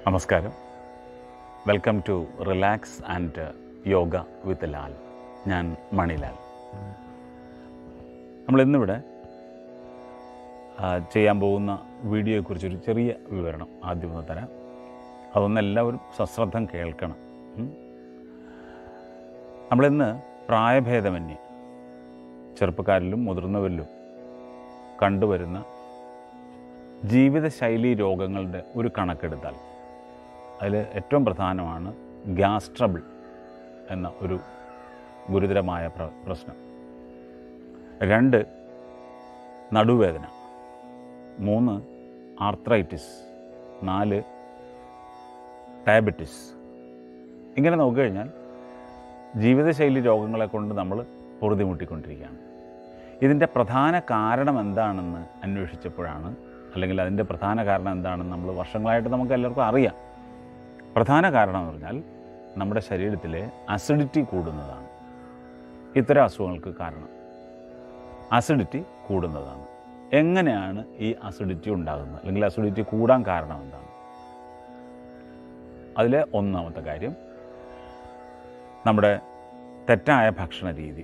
നമസ്കാരം welcome to relax and yoga with Lal ഞാൻ മണിലാൽ നമ്മൾ ഇന്നിവിടെ ആ, ചെയ്യാൻ പോകുന്ന വീഡിയോയെക്കുറിച്ചൊരു ചെറിയ വിവരണം ആദ്യം ഒന്ന് തരാം അതൊന്ന് എല്ലാവരും സശ്രദ്ധം കേൾക്കണം ഉം. നമ്മളിന്ന് പ്രായഭേദമന്യേ ചെറുപ്പക്കാരിലും മുതിർന്നവരിലും കണ്ടുവരുന്ന ജീവിതശൈലി രോഗങ്ങളുടെ ഒരു കണക്കെടുത്താൽ അതിൽ ഏറ്റവും പ്രധാനമാണ് ഗ്യാസ് ട്രബിൾ എന്ന ഒരു ഗുരുതരമായ പ്ര- പ്രശ്നം രണ്ട് നടുവേദന മൂന്ന് ആർത്രൈറ്റിസ് നാല് ഡയബറ്റിസ് ഇങ്ങനെ നോക്കിക്കഴിഞ്ഞാൽ ജീവിതശൈലി രോഗങ്ങളെ കൊണ്ട് നമ്മൾ പൊറുതിമുട്ടിക്കൊണ്ടിരിക്കുകയാണ് ഇതിൻ്റെ പ്രധാന കാരണം എന്താണെന്ന് അന്വേഷിച്ചപ്പോഴാണ് അല്ലെങ്കിൽ അതിൻ്റെ പ്രധാന കാരണം എന്താണെന്ന് നമ്മൾ വർഷങ്ങളായിട്ട് നമുക്ക് എല്ലാവർക്കും അറിയാം പ്രധാന കാരണം എന്ന് പറഞ്ഞാൽ നമ്മുടെ ശരീരത്തിലെ അസിഡിറ്റി കൂടുന്നതാണ് ഇത്തരം അസുഖങ്ങൾക്ക് കാരണം അസിഡിറ്റി കൂടുന്നതാണ് എങ്ങനെയാണ് ഈ അസിഡിറ്റി ഉണ്ടാകുന്നത് അല്ലെങ്കിൽ അസിഡിറ്റി കൂടാൻ കാരണം എന്താണ് അതിലെ ഒന്നാമത്തെ കാര്യം നമ്മുടെ തെറ്റായ ഭക്ഷണ രീതി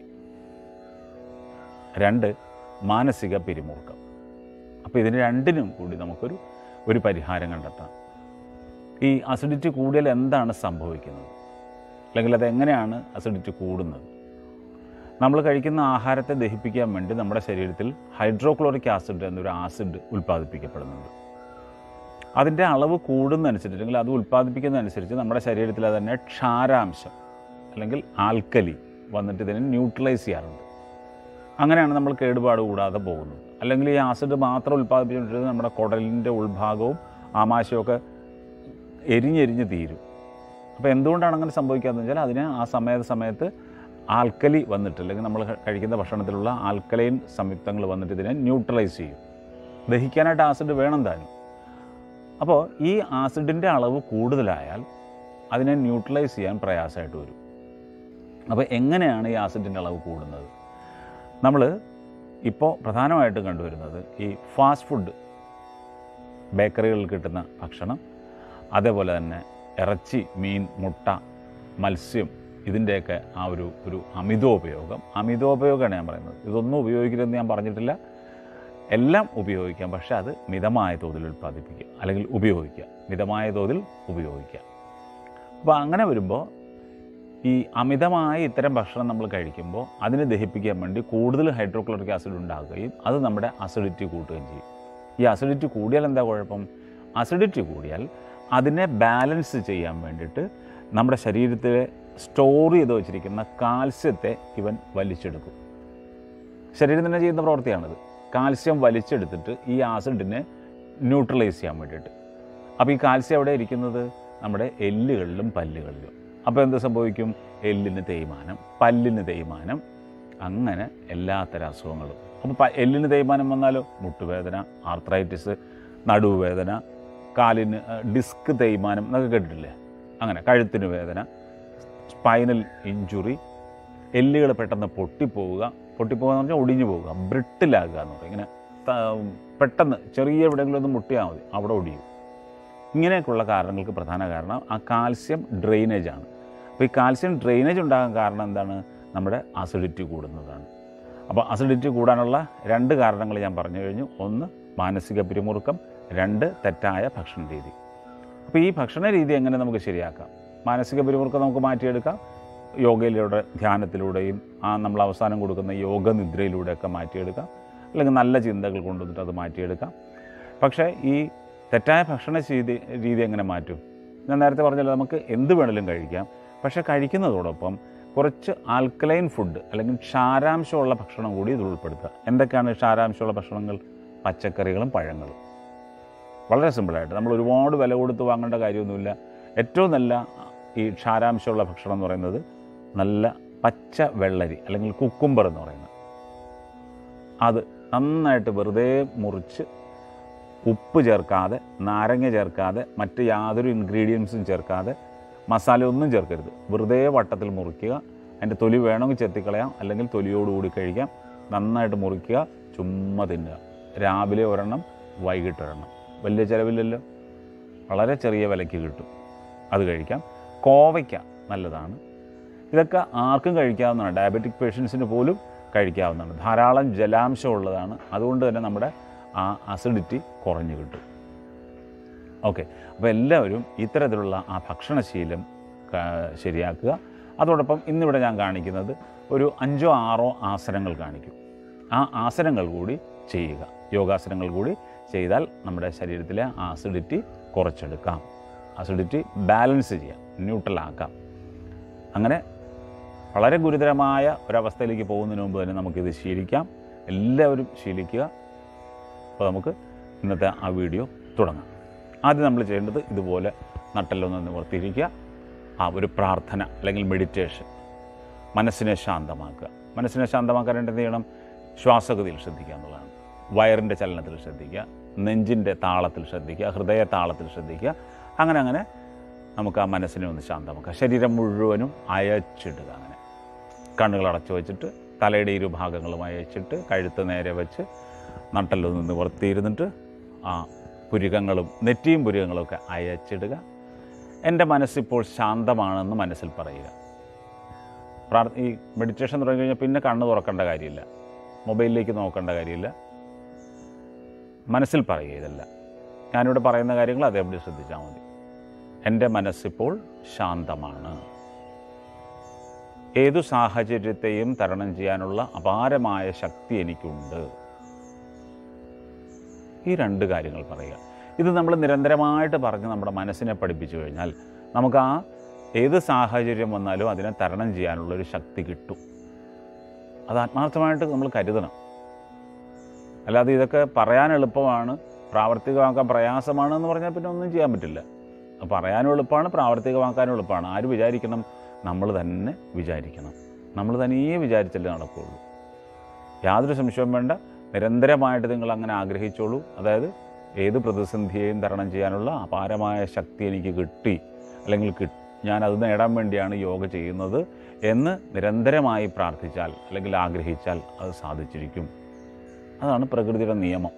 രണ്ട് മാനസിക പിരിമുറുക്കം അപ്പോൾ ഇതിന് രണ്ടിനും കൂടി നമുക്കൊരു ഒരു പരിഹാരം കണ്ടെത്താം ഈ അസിഡിറ്റി കൂടിയാൽ എന്താണ് സംഭവിക്കുന്നത് അല്ലെങ്കിൽ അതെങ്ങനെയാണ് അസിഡിറ്റി കൂടുന്നത് നമ്മൾ കഴിക്കുന്ന ആഹാരത്തെ ദഹിപ്പിക്കാൻ വേണ്ടി നമ്മുടെ ശരീരത്തിൽ ഹൈഡ്രോക്ലോറിക് ആസിഡ് എന്നൊരു ആസിഡ് ഉൽപ്പാദിപ്പിക്കപ്പെടുന്നുണ്ട് അതിൻ്റെ അളവ് കൂടുന്നതനുസരിച്ച് അല്ലെങ്കിൽ അത് ഉൽപ്പാദിപ്പിക്കുന്നതനുസരിച്ച് നമ്മുടെ ശരീരത്തിൽ തന്നെ ക്ഷാരാംശം അല്ലെങ്കിൽ ആൽക്കലി വന്നിട്ട് ഇതിനെ ന്യൂട്രലൈസ് ചെയ്യാറുണ്ട് അങ്ങനെയാണ് നമ്മൾ കേടുപാട് കൂടാതെ പോകുന്നത് അല്ലെങ്കിൽ ഈ ആസിഡ് മാത്രം ഉൽപ്പാദിപ്പിച്ചുകൊണ്ടിരുന്നത് നമ്മുടെ കുടലിൻ്റെ ഉൾഭാഗവും ആമാശയമൊക്കെ എരിഞ്ഞെരിഞ്ഞ് തീരും അപ്പോൾ എന്തുകൊണ്ടാണ് അങ്ങനെ സംഭവിക്കാന്ന് വെച്ചാൽ അതിന് ആ സമയ സമയത്ത് ആൽക്കലി വന്നിട്ട് അല്ലെങ്കിൽ നമ്മൾ കഴിക്കുന്ന ഭക്ഷണത്തിലുള്ള ആൽക്കലൈൻ സംയുക്തങ്ങൾ വന്നിട്ട് ഇതിനെ ന്യൂട്രലൈസ് ചെയ്യും ദഹിക്കാനായിട്ട് ആസിഡ് വേണം താനും അപ്പോൾ ഈ ആസിഡിൻ്റെ അളവ് കൂടുതലായാൽ അതിനെ ന്യൂട്രലൈസ് ചെയ്യാൻ പ്രയാസമായിട്ട് വരും അപ്പോൾ എങ്ങനെയാണ് ഈ ആസിഡിൻ്റെ അളവ് കൂടുന്നത് നമ്മൾ ഇപ്പോൾ പ്രധാനമായിട്ടും കണ്ടുവരുന്നത് ഈ ഫാസ്റ്റ് ഫുഡ് ബേക്കറികളിൽ കിട്ടുന്ന ഭക്ഷണം അതേപോലെ തന്നെ ഇറച്ചി മീൻ മുട്ട മത്സ്യം ഇതിൻ്റെയൊക്കെ ആ ഒരു ഒരു അമിതോപയോഗം അമിതോപയോഗമാണ് ഞാൻ പറയുന്നത് ഇതൊന്നും ഉപയോഗിക്കരുതെന്ന് ഞാൻ പറഞ്ഞിട്ടില്ല എല്ലാം ഉപയോഗിക്കാം പക്ഷേ അത് മിതമായ തോതിൽ ഉൽപ്പാദിപ്പിക്കുക അല്ലെങ്കിൽ ഉപയോഗിക്കുക മിതമായ തോതിൽ ഉപയോഗിക്കുക അപ്പോൾ അങ്ങനെ വരുമ്പോൾ ഈ അമിതമായ ഇത്തരം ഭക്ഷണം നമ്മൾ കഴിക്കുമ്പോൾ അതിനെ ദഹിപ്പിക്കാൻ വേണ്ടി കൂടുതൽ ഹൈഡ്രോക്ലോറിക് ആസിഡ് ഉണ്ടാകുകയും അത് നമ്മുടെ അസിഡിറ്റി കൂട്ടുകയും ചെയ്യും ഈ അസിഡിറ്റി കൂടിയാൽ എന്താ കുഴപ്പം അസിഡിറ്റി കൂടിയാൽ അതിനെ ബാലൻസ് ചെയ്യാൻ വേണ്ടിയിട്ട് നമ്മുടെ ശരീരത്തിൽ സ്റ്റോർ ചെയ്ത് വച്ചിരിക്കുന്ന കാൽസ്യത്തെ ഇവൻ വലിച്ചെടുക്കും ശരീരം തന്നെ ചെയ്യുന്ന പ്രവൃത്തിയാണിത് കാൽസ്യം വലിച്ചെടുത്തിട്ട് ഈ ആസിഡിനെ ന്യൂട്രലൈസ് ചെയ്യാൻ വേണ്ടിയിട്ട് അപ്പോൾ ഈ കാൽസ്യം എവിടെ ഇരിക്കുന്നത് നമ്മുടെ എല്ലുകളിലും പല്ലുകളിലും അപ്പോൾ എന്ത് സംഭവിക്കും എല്ലിന് തേയ്മാനം പല്ലിന് തേയ്മാനം അങ്ങനെ എല്ലാത്തരം അസുഖങ്ങളും അപ്പോൾ പ- എല്ലിന് തേയ്മാനം വന്നാലോ മുട്ടുവേദന ആർത്രൈറ്റിസ് നടുവേദന കാലിന് ആ, ഡിസ്ക് തേയ്മാനം എന്നൊക്കെ കേട്ടിട്ടില്ലേ അങ്ങനെ കഴുത്തിന് വേദന സ്പൈനൽ ഇഞ്ചുറി എല്ലുകൾ പെട്ടെന്ന് പൊട്ടിപ്പോവുക പൊട്ടിപ്പോകുക എന്ന് പറഞ്ഞാൽ ഒടിഞ്ഞു പോവുക ബ്രിട്ടിലാകുക എന്ന് പറയും ഇങ്ങനെ ത- പെട്ടെന്ന് ചെറിയ എവിടെയെങ്കിലും ഒന്ന് മുട്ടിയാൽ മതി അവിടെ ഒടിയും ഇങ്ങനെയൊക്കെയുള്ള കാരണങ്ങൾക്ക് പ്രധാന കാരണം ആ കാൽസ്യം ഡ്രെയിനേജ് ആണ് അപ്പോൾ ഈ കാൽസ്യം ഡ്രെയിനേജ് ഉണ്ടാകാൻ കാരണം എന്താണ് നമ്മുടെ അസിഡിറ്റി കൂടുന്നതാണ് അപ്പോൾ അസിഡിറ്റി കൂടാനുള്ള രണ്ട് കാരണങ്ങൾ ഞാൻ പറഞ്ഞു കഴിഞ്ഞു ഒന്ന് മാനസിക പിരിമുറുക്കം രണ്ട് തെറ്റായ ഭക്ഷണ രീതി അപ്പോൾ ഈ ഭക്ഷണ രീതി എങ്ങനെ നമുക്ക് ശരിയാക്കാം മാനസിക പിരിമുറുക്കം നമുക്ക് മാറ്റിയെടുക്കാം യോഗയിലൂടെ ധ്യാനത്തിലൂടെയും ആ നമ്മൾ അവസാനം കൊടുക്കുന്ന യോഗനിദ്രയിലൂടെയൊക്കെ മാറ്റിയെടുക്കാം അല്ലെങ്കിൽ നല്ല ചിന്തകൾ കൊണ്ടുവന്നിട്ട് അത് മാറ്റിയെടുക്കാം പക്ഷേ ഈ തെറ്റായ ഭക്ഷണ രീതി രീതി എങ്ങനെ മാറ്റും ഞാൻ നേരത്തെ പറഞ്ഞല്ലോ നമുക്ക് എന്ത് വേണമെങ്കിലും കഴിക്കാം പക്ഷേ കഴിക്കുന്നതോടൊപ്പം കുറച്ച് ആൽക്കലൈൻ ഫുഡ് അല്ലെങ്കിൽ ക്ഷാരാംശമുള്ള ഭക്ഷണം കൂടി ഇതിൽ ഉൾപ്പെടുത്തുക എന്തൊക്കെയാണ് ക്ഷാരാംശമുള്ള ഭക്ഷണങ്ങൾ പച്ചക്കറികളും പഴങ്ങളും വളരെ സിമ്പിളായിട്ട് നമ്മൾ ഒരുപാട് വില കൊടുത്ത് വാങ്ങേണ്ട കാര്യമൊന്നുമില്ല ഏറ്റവും നല്ല ഈ ക്ഷാരാംശമുള്ള ഭക്ഷണം എന്ന് പറയുന്നത് നല്ല പച്ച വെള്ളരി അല്ലെങ്കിൽ കുക്കുംബർ എന്ന് പറയുന്നത് അത് നന്നായിട്ട് വെറുതെ മുറിച്ച് ഉപ്പ് ചേർക്കാതെ നാരങ്ങ ചേർക്കാതെ മറ്റ് യാതൊരു ഇൻഗ്രീഡിയൻസും ചേർക്കാതെ മസാല ഒന്നും ചേർക്കരുത് വെറുതെ വട്ടത്തിൽ മുറിക്കുക അതിൻ്റെ തൊലി വേണമെങ്കിൽ ചെത്തിക്കളയാം അല്ലെങ്കിൽ തൊലിയോടുകൂടി കഴിക്കാം നന്നായിട്ട് മുറിക്കുക ചുമ്മാ തിന്നുക രാവിലെ ഒരെണ്ണം വൈകിട്ട് ഒരെണ്ണം വലിയ ചിലവില്ലല്ലോ വളരെ ചെറിയ വിലയ്ക്ക് കിട്ടും അത് കഴിക്കാം കോവയ്ക്ക നല്ലതാണ് ഇതൊക്കെ ആർക്കും കഴിക്കാവുന്നതാണ് ഡയബറ്റിക് പേഷ്യൻസിന് പോലും കഴിക്കാവുന്നതാണ് ധാരാളം ജലാംശം ഉള്ളതാണ് അതുകൊണ്ട് തന്നെ നമ്മുടെ ആ അസിഡിറ്റി കുറഞ്ഞു കിട്ടും ഓക്കെ അപ്പോൾ എല്ലാവരും ഇത്തരത്തിലുള്ള ആ ഭക്ഷണശീലം ക- ശരിയാക്കുക അതോടൊപ്പം ഇന്നിവിടെ ഞാൻ കാണിക്കുന്നത് ഒരു അഞ്ചോ ആറോ ആസനങ്ങൾ കാണിക്കും ആ ആസനങ്ങൾ കൂടി ചെയ്യുക യോഗാസനങ്ങൾ കൂടി ചെയ്താൽ നമ്മുടെ ശരീരത്തിലെ ആസിഡിറ്റി കുറച്ചെടുക്കാം അസിഡിറ്റി ബാലൻസ് ചെയ്യാം ന്യൂട്രലാക്കാം അങ്ങനെ വളരെ ഗുരുതരമായ ഒരവസ്ഥയിലേക്ക് പോകുന്നതിന് മുമ്പ് തന്നെ നമുക്കിത് ശീലിക്കാം എല്ലാവരും ശീലിക്കുക അപ്പോൾ നമുക്ക് ഇന്നത്തെ ആ വീഡിയോ തുടങ്ങാം ആദ്യം നമ്മൾ ചെയ്യേണ്ടത് ഇതുപോലെ നട്ടെല്ലൊന്ന് നിവർത്തിയിരിക്കുക ആ ഒരു പ്രാർത്ഥന അല്ലെങ്കിൽ മെഡിറ്റേഷൻ മനസ്സിനെ ശാന്തമാക്കുക മനസ്സിനെ ശാന്തമാക്കാനായിട്ട് എന്ത് ചെയ്യണം ശ്വാസഗതിയിൽ ശ്രദ്ധിക്കുക എന്നുള്ളതാണ് വയറിൻ്റെ ചലനത്തിൽ ശ്രദ്ധിക്കുക നെഞ്ചിൻ്റെ താളത്തിൽ ശ്രദ്ധിക്കുക ഹൃദയ താളത്തിൽ ശ്രദ്ധിക്കുക അങ്ങനെ അങ്ങനെ നമുക്ക് ആ മനസ്സിനെ ഒന്ന് ശാന്തമാക്കാം ശരീരം മുഴുവനും അയച്ചിടുക അങ്ങനെ കണ്ണുകൾ അടച്ചു വെച്ചിട്ട് തലയുടെ ഇരു ഭാഗങ്ങളും അയച്ചിട്ട് കഴുത്ത് നേരെ വെച്ച് നട്ടല്ലൊന്ന് നിവർത്തിയിരുന്നിട്ട് ആ പുരുകങ്ങളും നെറ്റിയും പുരുകങ്ങളും ഒക്കെ അയച്ചിടുക എൻ്റെ മനസ്സിപ്പോൾ ശാന്തമാണെന്ന് മനസ്സിൽ പറയുക പ്രാർ ഈ മെഡിറ്റേഷൻ തുടങ്ങി കഴിഞ്ഞാൽ പിന്നെ കണ്ണ് തുറക്കേണ്ട കാര്യമില്ല മൊബൈലിലേക്ക് നോക്കേണ്ട കാര്യമില്ല മനസ്സിൽ പറയുക ഇതല്ല ഞാനിവിടെ പറയുന്ന കാര്യങ്ങൾ അതേപടി ശ്രദ്ധിച്ചാൽ മതി എൻ്റെ മനസ്സിപ്പോൾ ശാന്തമാണ് ഏതു സാഹചര്യത്തെയും തരണം ചെയ്യാനുള്ള അപാരമായ ശക്തി എനിക്കുണ്ട് ഈ രണ്ട് കാര്യങ്ങൾ പറയുക ഇത് നമ്മൾ നിരന്തരമായിട്ട് പറഞ്ഞ് നമ്മുടെ മനസ്സിനെ പഠിപ്പിച്ചു കഴിഞ്ഞാൽ നമുക്ക് ആ ഏത് സാഹചര്യം വന്നാലും അതിനെ തരണം ചെയ്യാനുള്ളൊരു ശക്തി കിട്ടും അത് ആത്മാർത്ഥമായിട്ട് നമ്മൾ കരുതണം അല്ലാതെ ഇതൊക്കെ പറയാൻ എളുപ്പമാണ് പ്രാവർത്തികമാക്കാൻ പ്രയാസമാണ് എന്ന് പറഞ്ഞാൽ പിന്നെ ഒന്നും ചെയ്യാൻ പറ്റില്ല അത് പറയാനും എളുപ്പമാണ് പ്രാവർത്തികമാക്കാനും എളുപ്പമാണ് ആര് വിചാരിക്കണം നമ്മൾ തന്നെ വിചാരിക്കണം നമ്മൾ തനിയെ വിചാരിച്ചല്ലേ നടക്കുകയുള്ളൂ യാതൊരു സംശയവും വേണ്ട നിരന്തരമായിട്ട് നിങ്ങൾ അങ്ങനെ ആഗ്രഹിച്ചോളൂ അതായത് ഏത് പ്രതിസന്ധിയെയും തരണം ചെയ്യാനുള്ള അപാരമായ ശക്തി എനിക്ക് കിട്ടി അല്ലെങ്കിൽ കി- ഞാനത് നേടാൻ വേണ്ടിയാണ് യോഗ ചെയ്യുന്നത് എന്ന് നിരന്തരമായി പ്രാർത്ഥിച്ചാൽ അല്ലെങ്കിൽ ആഗ്രഹിച്ചാൽ അത് സാധിച്ചിരിക്കും അതാണ് പ്രകൃതിയുടെ നിയമം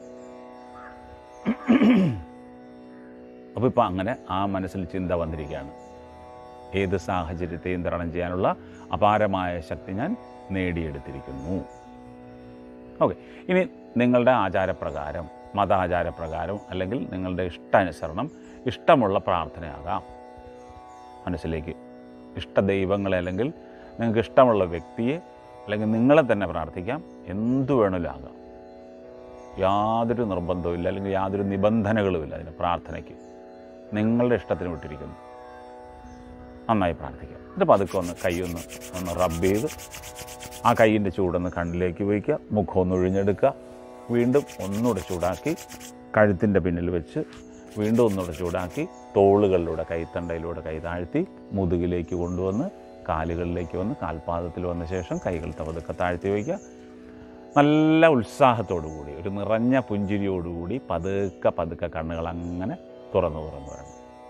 അപ്പോൾ ഇപ്പോൾ അങ്ങനെ ആ മനസ്സിൽ ചിന്ത വന്നിരിക്കുകയാണ് ഏത് സാഹചര്യത്തെയും തരണം ചെയ്യാനുള്ള അപാരമായ ശക്തി ഞാൻ നേടിയെടുത്തിരിക്കുന്നു ഓക്കെ ഇനി നിങ്ങളുടെ ആചാരപ്രകാരം മതാചാരപ്രകാരം അല്ലെങ്കിൽ നിങ്ങളുടെ ഇഷ്ടാനുസരണം ഇഷ്ടമുള്ള പ്രാർത്ഥനയാകാം മനസ്സിലേക്ക് ഇഷ്ട ദൈവങ്ങളെ അല്ലെങ്കിൽ നിങ്ങൾക്ക് ഇഷ്ടമുള്ള വ്യക്തിയെ അല്ലെങ്കിൽ നിങ്ങളെ തന്നെ പ്രാർത്ഥിക്കാം എന്തു വേണമെങ്കിലും ആകാം യാതൊരു നിർബന്ധവുമില്ല അല്ലെങ്കിൽ യാതൊരു നിബന്ധനകളുമില്ല അതിന് പ്രാർത്ഥനയ്ക്ക് നിങ്ങളുടെ ഇഷ്ടത്തിന് വിട്ടിരിക്കുന്നു നന്നായി പ്രാർത്ഥിക്കുക എന്നിട്ട് പതുക്കെ ഒന്ന് കൈ ഒന്ന് ഒന്ന് റബ്ബ് ചെയ്ത് ആ കൈയിൻ്റെ ചൂടൊന്ന് കണ്ണിലേക്ക് വയ്ക്കുക മുഖം ഒന്ന് ഒഴിഞ്ഞെടുക്കുക വീണ്ടും ഒന്നുകൂടെ ചൂടാക്കി കഴുത്തിൻ്റെ പിന്നിൽ വെച്ച് വീണ്ടും ഒന്നുകൂടെ ചൂടാക്കി തോളുകളിലൂടെ കൈത്തണ്ടയിലൂടെ കൈ താഴ്ത്തി മുതുകിലേക്ക് കൊണ്ടുവന്ന് കാലുകളിലേക്ക് വന്ന് കാൽപാദത്തിൽ വന്ന ശേഷം കൈകൾ പതുക്കെ താഴ്ത്തി വയ്ക്കുക നല്ല ഉത്സാഹത്തോടു കൂടി ഒരു നിറഞ്ഞ പുഞ്ചിരിയോടുകൂടി പതുക്കെ പതുക്കെ കണ്ണുകൾ അങ്ങനെ തുറന്നു തുറന്നു വരണം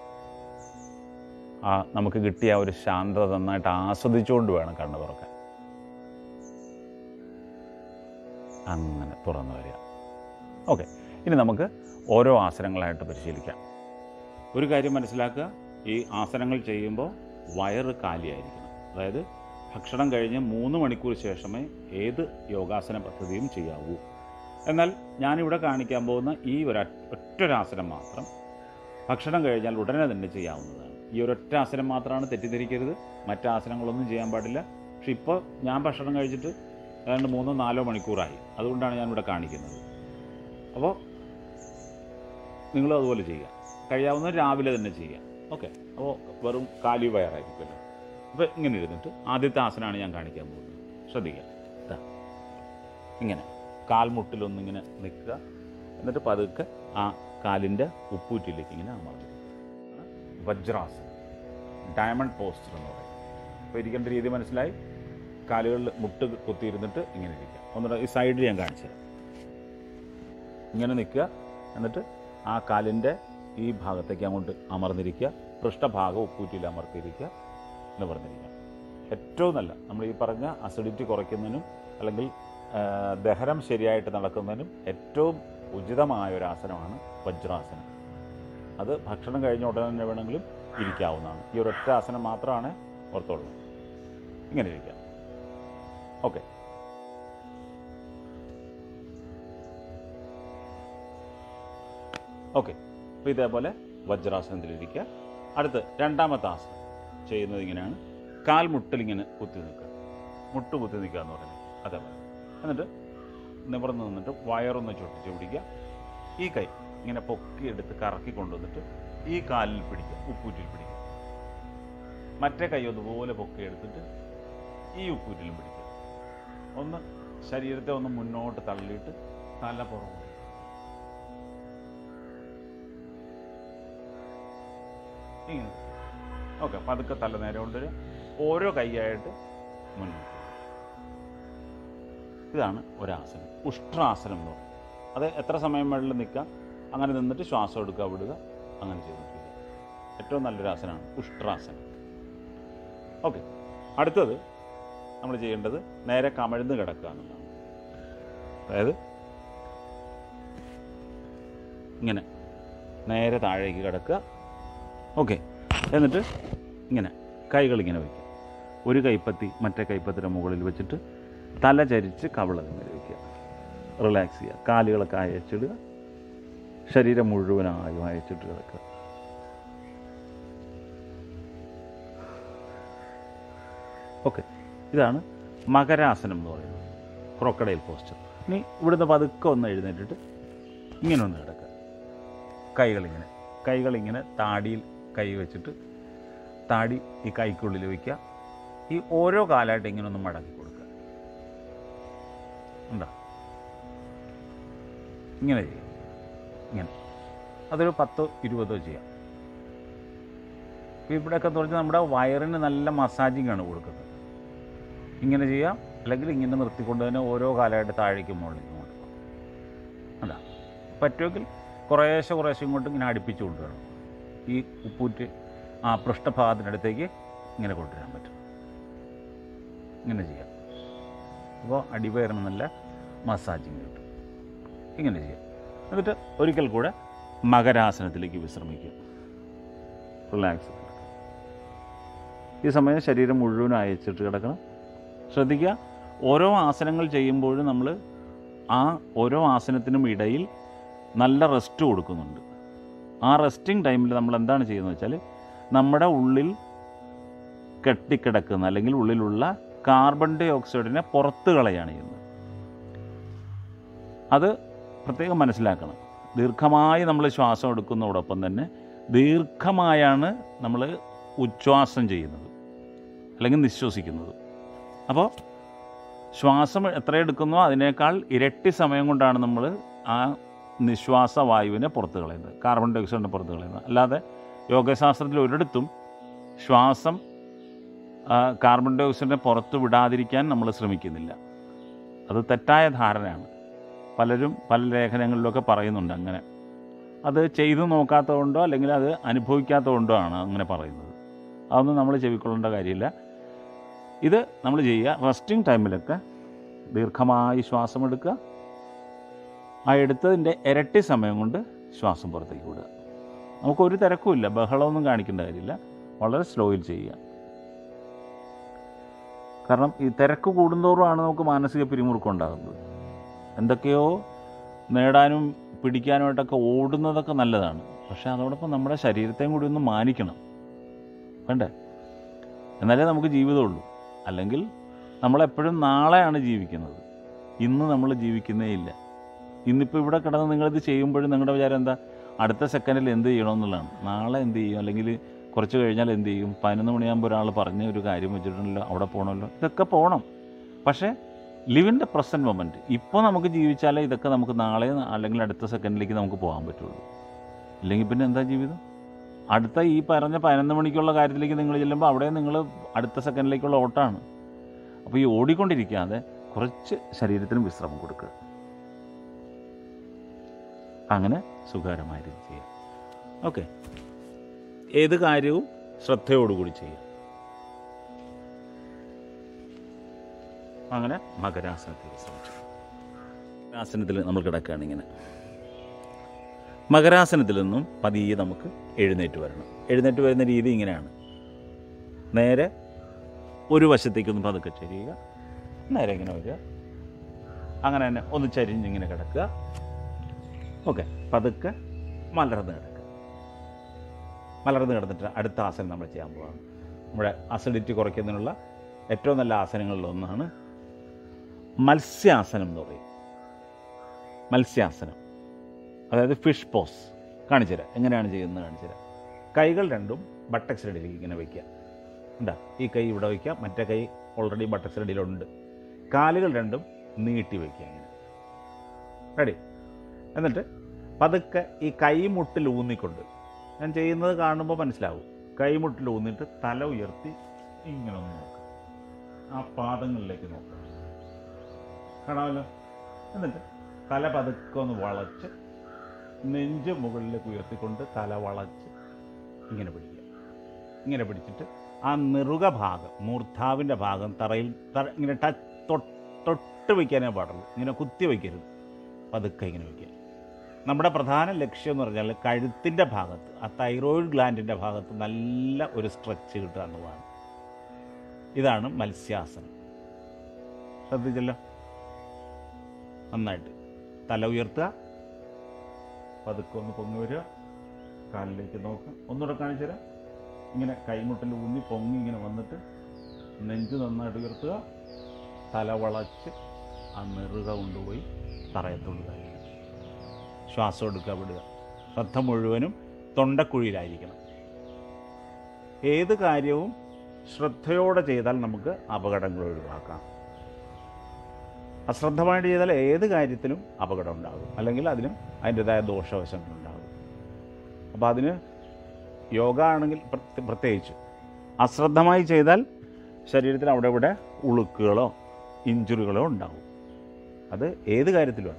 ആ നമുക്ക് കിട്ടിയ ആ ഒരു ശാന്തത നന്നായിട്ട് ആസ്വദിച്ചുകൊണ്ട് വേണം കണ്ണ് തുറക്കാൻ അങ്ങനെ തുറന്നു വരിക ഓക്കെ ഇനി നമുക്ക് ഓരോ ആസനങ്ങളായിട്ട് പരിശീലിക്കാം ഒരു കാര്യം മനസ്സിലാക്കുക ഈ ആസനങ്ങൾ ചെയ്യുമ്പോൾ വയറ് കാലിയായിരിക്കണം അതായത് ഭക്ഷണം കഴിഞ്ഞ് മൂന്ന് മണിക്കൂർ ശേഷമേ ഏത് യോഗാസന പദ്ധതിയും ചെയ്യാവൂ എന്നാൽ ഞാനിവിടെ കാണിക്കാൻ പോകുന്ന ഈ ഒരു ഒറ്റൊരാസനം മാത്രം ഭക്ഷണം കഴിഞ്ഞാൽ ഉടനെ തന്നെ ചെയ്യാവുന്നതാണ് ഈ ഒരൊറ്റ ആസനം മാത്രമാണ് തെറ്റിദ്ധരിക്കരുത് മറ്റാസനങ്ങളൊന്നും ചെയ്യാൻ പാടില്ല പക്ഷെ ഇപ്പോൾ ഞാൻ ഭക്ഷണം കഴിച്ചിട്ട് ഏതാണ്ട് മൂന്നോ നാലോ മണിക്കൂറായി അതുകൊണ്ടാണ് ഞാനിവിടെ കാണിക്കുന്നത് അപ്പോൾ നിങ്ങളും അതുപോലെ ചെയ്യുക കഴിയാവുന്ന രാവിലെ തന്നെ ചെയ്യുക ഓക്കെ അപ്പോൾ വെറും കാലി വയറായിരിക്കുമല്ലോ അപ്പോൾ ഇങ്ങനെ ഇരുന്നിട്ട് ആദ്യത്തെ ആസനമാണ് ഞാൻ കാണിക്കാൻ പോകുന്നത് ശ്രദ്ധിക്കുക ദാ. ഇങ്ങനെ കാൽമുട്ടിലൊന്നിങ്ങനെ നിൽക്കുക എന്നിട്ട് പതുക്കെ ആ കാലിൻ്റെ ഉപ്പൂറ്റിലേക്ക് ഇങ്ങനെ അമർന്നു വജ്രാസനം ഡയമണ്ട് പോസ്റ്റർ എന്ന് പറയും അപ്പോൾ ഇരിക്കേണ്ട രീതി മനസ്സിലായി കാലുകളിൽ മുട്ട് കുത്തിയിരുന്നിട്ട് ഇങ്ങനെ ഇരിക്കുക ഒന്നുകൂടെ ഈ സൈഡിൽ ഞാൻ കാണിച്ചു തരാം ഇങ്ങനെ നിൽക്കുക എന്നിട്ട് ആ കാലിൻ്റെ ഈ ഭാഗത്തേക്ക് അങ്ങോട്ട് അമർന്നിരിക്കുക പൃഷ്ഠഭാഗം ഉപ്പൂറ്റിയിൽ അമർത്തിയിരിക്കുക നിവർന്നിരിക്കുക ഏറ്റവും നല്ല നമ്മൾ ഈ പറഞ്ഞ അസിഡിറ്റി കുറയ്ക്കുന്നതിനും അല്ലെങ്കിൽ ആ, ദഹനം ശരിയായിട്ട് നടക്കുന്നതിനും ഏറ്റവും ഉചിതമായ ഒരു ആസനമാണ് വജ്രാസനം അത് ഭക്ഷണം കഴിഞ്ഞ ഉടനെ തന്നെ വേണമെങ്കിലും ഇരിക്കാവുന്നതാണ് ഈ ഒരൊറ്റ ആസനം മാത്രമാണ് ഓർത്തുള്ളൂ ഇങ്ങനെ ഇരിക്കാം ഓക്കെ ഓക്കെ അപ്പോൾ ഇതേപോലെ വജ്രാസനത്തിലിരിക്കുക അടുത്ത് രണ്ടാമത്തെ ആസനം ചെയ്യുന്നത് ഇങ്ങനെയാണ് കാൽമുട്ടിൽ ഇങ്ങനെ കുത്തി നിൽക്കുക മുട്ട് കുത്തി നിൽക്കുക എന്ന് പറയുന്നത് അതേപോലെ എന്നിട്ട് നിവർന്ന് നിന്നിട്ട് വയറൊന്ന് ചൊട്ടിച്ച് പിടിക്കുക ഈ കൈ ഇങ്ങനെ പൊക്കി എടുത്ത് കറക്കി കൊണ്ടുവന്നിട്ട് ഈ കാലിൽ പിടിക്കുക ഉപ്പൂറ്റിൽ പിടിക്കുക മറ്റേ കൈ അതുപോലെ പൊക്കി എടുത്തിട്ട് ഈ ഉപ്പൂറ്റിലും പിടിക്കുക ഒന്ന് ശരീരത്തെ ഒന്ന് മുന്നോട്ട് തള്ളിയിട്ട് തല പുറകോട്ട് ഇങ്ങനെ ഓക്കെ പതുക്കെ തല നേരെ കൊണ്ടുവരിക ഓരോ കൈയായിട്ട് മുന്നോട്ട് ഇതാണ് ഒരാസനം ഉഷ്ട്രാസനം എന്ന് പറയും അത് എത്ര സമയം വേണമെങ്കിലും നിൽക്കാം അങ്ങനെ നിന്നിട്ട് ശ്വാസം എടുക്കുക വിടുക അങ്ങനെ ചെയ്തിട്ടില്ല ഏറ്റവും നല്ലൊരു ആസനമാണ് ഉഷ്ട്രാസനം ഓക്കെ അടുത്തത് നമ്മൾ ചെയ്യേണ്ടത് നേരെ കമഴ്ന്ന് കിടക്കുക എന്നുള്ളതാണ് അതായത് ഇങ്ങനെ നേരെ താഴേക്ക് കിടക്കുക ഓക്കെ എന്നിട്ട് ഇങ്ങനെ കൈകൾ ഇങ്ങനെ വയ്ക്കുക ഒരു കൈപ്പത്തി മറ്റേ കൈപ്പത്തിയുടെ മുകളിൽ വെച്ചിട്ട് തല ചരിച്ച് കവിള ഇങ്ങനെ വയ്ക്കുക റിലാക്സ് ചെയ്യുക കാലുകളൊക്കെ അയച്ചിടുക ശരീരം മുഴുവനായും അയച്ചിട്ട് കിടക്കുക ഓക്കെ ഇതാണ് മകരാസനം എന്ന് പറയുന്നത് ക്രോക്കഡൈൽ പോസ്റ്റർ ഇനി ഇവിടുന്ന് പതുക്കെ ഒന്ന് എഴുന്നേറ്റിട്ട് ഇങ്ങനെ ഒന്ന് കിടക്കുക കൈകളിങ്ങനെ കൈകളിങ്ങനെ താടിയിൽ കൈ വെച്ചിട്ട് താടി ഈ കൈക്കുള്ളിൽ വയ്ക്കുക ഈ ഓരോ കാലമായിട്ട് ഇങ്ങനെ ഒന്ന് മടക്കി കൊടുക്കുക ഉണ്ടോ ഇങ്ങനെ ചെയ്യാം ഇങ്ങനെ അതൊരു പത്തോ ഇരുപതോ ചെയ്യാം ഇപ്പോൾ ഇവിടെയൊക്കെ എന്ന് പറഞ്ഞാൽ നമ്മുടെ വയറിന് നല്ല മസാജിങ് ആണ് കൊടുക്കുന്നത് ഇങ്ങനെ ചെയ്യാം അല്ലെങ്കിൽ ഇങ്ങനെ നിർത്തിക്കൊണ്ട് തന്നെ ഓരോ കാലമായിട്ട് താഴേക്ക് മുകളിലേക്ക് കൊണ്ടുപോകാം അല്ല പറ്റുമെങ്കിൽ കുറേശ്ശെ കുറേശ്ശെ ഇങ്ങോട്ട് ഇങ്ങനെ അടുപ്പിച്ച് കൊണ്ടുവരണം ഈ ഉപ്പൂറ്റ് ആ പൃഷ്ഠഭാഗത്തിനടുത്തേക്ക് ഇങ്ങനെ കൊണ്ടുവരാൻ പറ്റും ഇങ്ങനെ ചെയ്യാം അപ്പോൾ അടിവയറിന് നല്ല മസാജിങ് കിട്ടും ഇങ്ങനെ ചെയ്യാം എന്നിട്ട് ഒരിക്കൽ കൂടെ മകരാസനത്തിലേക്ക് വിശ്രമിക്കുക റിലാക്സ് ഈ സമയം ശരീരം മുഴുവൻ അയച്ചിട്ട് കിടക്കണം ശ്രദ്ധിക്കുക ഓരോ ആസനങ്ങൾ ചെയ്യുമ്പോഴും നമ്മൾ ആ ഓരോ ആസനത്തിനും ഇടയിൽ നല്ല റെസ്റ്റ് കൊടുക്കുന്നുണ്ട് ആ റെസ്റ്റിംഗ് ടൈമിൽ നമ്മൾ എന്താണ് ചെയ്യുന്നത് വെച്ചാൽ നമ്മുടെ ഉള്ളിൽ കെട്ടിക്കിടക്കുന്ന അല്ലെങ്കിൽ ഉള്ളിലുള്ള കാർബൺ ഡൈ ഓക്സൈഡിനെ പുറത്ത് കളയാണ് ചെയ്യുന്നത് അത് പ്രത്യേകം മനസ്സിലാക്കണം ദീർഘമായി നമ്മൾ ശ്വാസം എടുക്കുന്നതോടൊപ്പം തന്നെ ദീർഘമായാണ് നമ്മൾ ഉച്ഛ്വാസം ചെയ്യുന്നത് അല്ലെങ്കിൽ നിശ്വസിക്കുന്നത് അപ്പോൾ ശ്വാസം എത്ര എടുക്കുന്നോ അതിനേക്കാൾ ഇരട്ടി സമയം കൊണ്ടാണ് നമ്മൾ ആ നിശ്വാസ വായുവിനെ പുറത്ത് കളയുന്നത് കാർബൺ ഡൈ ഓക്സൈഡിനെ പുറത്ത് കളയുന്നത് അല്ലാതെ യോഗശാസ്ത്രത്തിൽ ഒരിടത്തും ശ്വാസം ആ, കാർബൺ ഡൈ ഓക്സൈഡിനെ പുറത്ത് വിടാതിരിക്കാൻ നമ്മൾ ശ്രമിക്കുന്നില്ല അത് തെറ്റായ ധാരണയാണ് പലരും പല ലേഖനങ്ങളിലൊക്കെ പറയുന്നുണ്ട് അങ്ങനെ അത് ചെയ്തു നോക്കാത്തതുകൊണ്ടോ അല്ലെങ്കിൽ അത് അനുഭവിക്കാത്തതുകൊണ്ടോ ആണ് അങ്ങനെ പറയുന്നത് അതൊന്നും നമ്മൾ ചെവിക്കൊള്ളേണ്ട കാര്യമില്ല ഇത് നമ്മൾ ചെയ്യുക റെസ്റ്റിംഗ് ടൈമിലൊക്കെ ദീർഘമായി ശ്വാസം എടുക്കുക ആ എടുത്തതിൻ്റെ ഇരട്ടി സമയം കൊണ്ട് ശ്വാസം പുറത്തേക്ക് വിടുക നമുക്കൊരു തിരക്കുമില്ല ബഹളമൊന്നും കാണിക്കേണ്ട കാര്യമില്ല വളരെ സ്ലോയിൽ ചെയ്യുക കാരണം ഈ തിരക്ക് കൂടുന്തോറുമാണ് നമുക്ക് മാനസിക പിരിമുറുക്കം ഉണ്ടാകുന്നത് എന്തൊക്കെയോ നേടാനും പിടിക്കാനുമായിട്ടൊക്കെ ഓടുന്നതൊക്കെ നല്ലതാണ് പക്ഷേ അതോടൊപ്പം നമ്മുടെ ശരീരത്തെയും കൂടി ഒന്ന് മാനിക്കണം വേണ്ടേ എന്നാലേ നമുക്ക് ജീവിതമുള്ളൂ അല്ലെങ്കിൽ നമ്മളെപ്പോഴും നാളെയാണ് ജീവിക്കുന്നത് ഇന്ന് നമ്മൾ ജീവിക്കുന്നേ ഇല്ല ഇന്നിപ്പോൾ ഇവിടെ കിടന്ന് നിങ്ങളിത് ചെയ്യുമ്പോഴും നിങ്ങളുടെ വിചാരം എന്താ അടുത്ത സെക്കൻഡിൽ എന്ത് ചെയ്യണമെന്നുള്ളതാണ് നാളെ എന്ത് ചെയ്യും അല്ലെങ്കിൽ കുറച്ച് കഴിഞ്ഞാൽ എന്ത് ചെയ്യും പതിനൊന്ന് മണിയാകുമ്പോൾ ഒരാൾ പറഞ്ഞ ഒരു കാര്യം വെച്ചിട്ടുണ്ടല്ലോ അവിടെ പോകണമല്ലോ ഇതൊക്കെ പോകണം പക്ഷേ live in the present moment ഇപ്പോൾ നമുക്ക് ജീവിച്ചാലേ ഇതൊക്കെ നമുക്ക് നാളെ അല്ലെങ്കിൽ അടുത്ത സെക്കൻഡിലേക്ക് നമുക്ക് പോകാൻ പറ്റുള്ളൂ ഇല്ലെങ്കിൽ പിന്നെ എന്താ ജീവിതം അടുത്ത ഈ പറഞ്ഞ പതിനൊന്ന് മണിക്കുള്ള കാര്യത്തിലേക്ക് നിങ്ങൾ ചെല്ലുമ്പോൾ അവിടെ നിങ്ങൾ അടുത്ത സെക്കൻഡിലേക്കുള്ള ഓട്ടമാണ് അപ്പോൾ ഈ ഓടിക്കൊണ്ടിരിക്കാതെ കുറച്ച് ശരീരത്തിന് വിശ്രമം കൊടുക്കുക അങ്ങനെ സുഖകരമായ രീതി ചെയ്യാം ഓക്കെ ഏത് കാര്യവും ശ്രദ്ധയോടുകൂടി ചെയ്യാം അങ്ങനെ മകരാസനത്തിൽ വിശ്രമിച്ചു ആസനത്തിൽ നമ്മൾ കിടക്കുകയാണ് ഇങ്ങനെ മകരാസനത്തിൽ നിന്നും പതിയെ നമുക്ക് എഴുന്നേറ്റ് വരണം എഴുന്നേറ്റ് വരുന്ന രീതി ഇങ്ങനെയാണ് നേരെ ഒരു വശത്തേക്കൊന്ന് പതുക്കെ ചരിയുക നേരെ ഇങ്ങനെ വരിക അങ്ങനെ തന്നെ ഒന്ന് ചരിഞ്ഞിങ്ങനെ കിടക്കുക ഓക്കെ പതുക്കെ മലർന്ന് കിടക്കുക മലർന്ന് കിടന്നിട്ട് അടുത്ത ആസനം നമ്മൾ ചെയ്യാൻ പോവാണ് നമ്മുടെ അസിഡിറ്റി കുറയ്ക്കുന്നതിനുള്ള ഏറ്റവും നല്ല ആസനങ്ങളിൽ ഒന്നാണ് മത്സ്യാസനം എന്ന് പറയും മത്സ്യാസനം അതായത് ഫിഷ് പോസ് കാണിച്ചു തരാം എങ്ങനെയാണ് ചെയ്യുന്നത് കാണിച്ചു തരാം കൈകൾ രണ്ടും ബട്ടക്സിനടിയിലേക്ക് ഇങ്ങനെ വയ്ക്കുക ഉണ്ടാ ഈ കൈ ഇവിടെ വയ്ക്കുക മറ്റേ കൈ ഓൾറെഡി ബട്ടക്സിനടിയിലുണ്ട് കാലുകൾ രണ്ടും നീട്ടി വയ്ക്കുക ഇങ്ങനെ റെഡി എന്നിട്ട് പതുക്കെ ഈ കൈമുട്ടിൽ ഊന്നിക്കൊണ്ട് ഞാൻ ചെയ്യുന്നത് കാണുമ്പോൾ മനസ്സിലാവും കൈമുട്ടിൽ ഊന്നിട്ട് തല ഉയർത്തി ഇങ്ങനെ ഒന്ന് നോക്കുക ആ പാദങ്ങളിലേക്ക് നോക്കുക കാണാമല്ലോ എന്നിട്ട് തല പതുക്കെ ഒന്ന് വളച്ച് നെഞ്ച് മുകളിലേക്ക് ഉയർത്തിക്കൊണ്ട് തല വളച്ച് ഇങ്ങനെ പിടിക്കുക ഇങ്ങനെ പിടിച്ചിട്ട് ആ നെറുക ഭാഗം മൂർധാവിൻ്റെ ഭാഗം തറയിൽ തറ ഇങ്ങനെ ടച്ച് തൊട്ട് വയ്ക്കാനേ പാടുള്ളൂ ഇങ്ങനെ കുത്തി വയ്ക്കരുത് പതുക്കെ ഇങ്ങനെ വയ്ക്കുക നമ്മുടെ പ്രധാന ലക്ഷ്യം എന്ന് പറഞ്ഞാൽ കഴുത്തിൻ്റെ ഭാഗത്ത് ആ തൈറോയിഡ് ഗ്ലാൻഡിൻ്റെ ഭാഗത്ത് നല്ല ഒരു സ്ട്രെച്ച് കിട്ടുക എന്നുള്ളതാണ് ഇതാണ് മത്സ്യാസനം ശ്രദ്ധിച്ചല്ലോ നന്നായിട്ട് തല ഉയർത്തുക പതുക്കെ ഒന്ന് പൊങ്ങി വരിക കാലിലേക്ക് നോക്കുക ഒന്നുകൂടെ കാണിച്ചു തരാം ഇങ്ങനെ കൈമുട്ടിൽ ഊന്നി പൊങ്ങി ഇങ്ങനെ വന്നിട്ട് നെഞ്ച് നന്നായിട്ട് ഉയർത്തുക തല വളച്ച് ആ നെറുക കൊണ്ടുപോയി തറയത്തുള്ളുക ശ്വാസം എടുക്കുക വിടുക ശ്രദ്ധ മുഴുവനും തൊണ്ടക്കുഴിയിലായിരിക്കണം ഏത് കാര്യവും ശ്രദ്ധയോടെ ചെയ്താൽ നമുക്ക് അപകടങ്ങൾ ഒഴിവാക്കാം അശ്രദ്ധമായിട്ട് ചെയ്താൽ ഏത് കാര്യത്തിലും അപകടം ഉണ്ടാകും അല്ലെങ്കിൽ അതിനും അതിൻ്റെതായ ദോഷവശങ്ങളുണ്ടാകും അപ്പോൾ അതിന് യോഗ ആണെങ്കിൽ പ്രത്യ- പ്രത്യേകിച്ച് അശ്രദ്ധമായി ചെയ്താൽ ശരീരത്തിൽ അവിടെ ഇവിടെ ഉളുക്കുകളോ ഇഞ്ചുറികളോ ഉണ്ടാകും അത് ഏത് കാര്യത്തിലുമാണ്